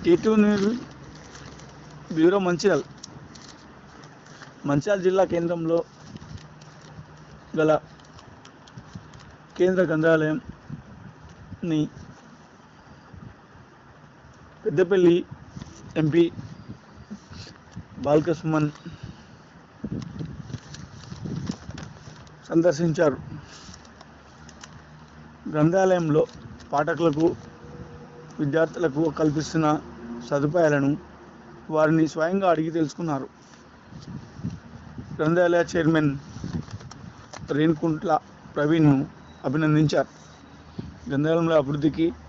కేటు news bureau Mancherial Mancherial జిల్లా కేంద్రంలో గల కేంద్ర గ్రంథాలయంని పెద్దపల్లి ఎంపీ బాల్క సుమన్ సందర్శించారు గ్రంథాలయంలో పాఠకులకు విద్యార్థులకు కల్పిస్తున్న సదుపాయాలను వారిని స్వయంగా అడిగి తెలుసుకున్నారు గ్రంథాలయ చైర్మన్ రేణుకుంట్ల ప్రవీణ్ను అభినందించారు గ్రంథాలయంలో అభివృద్ధికి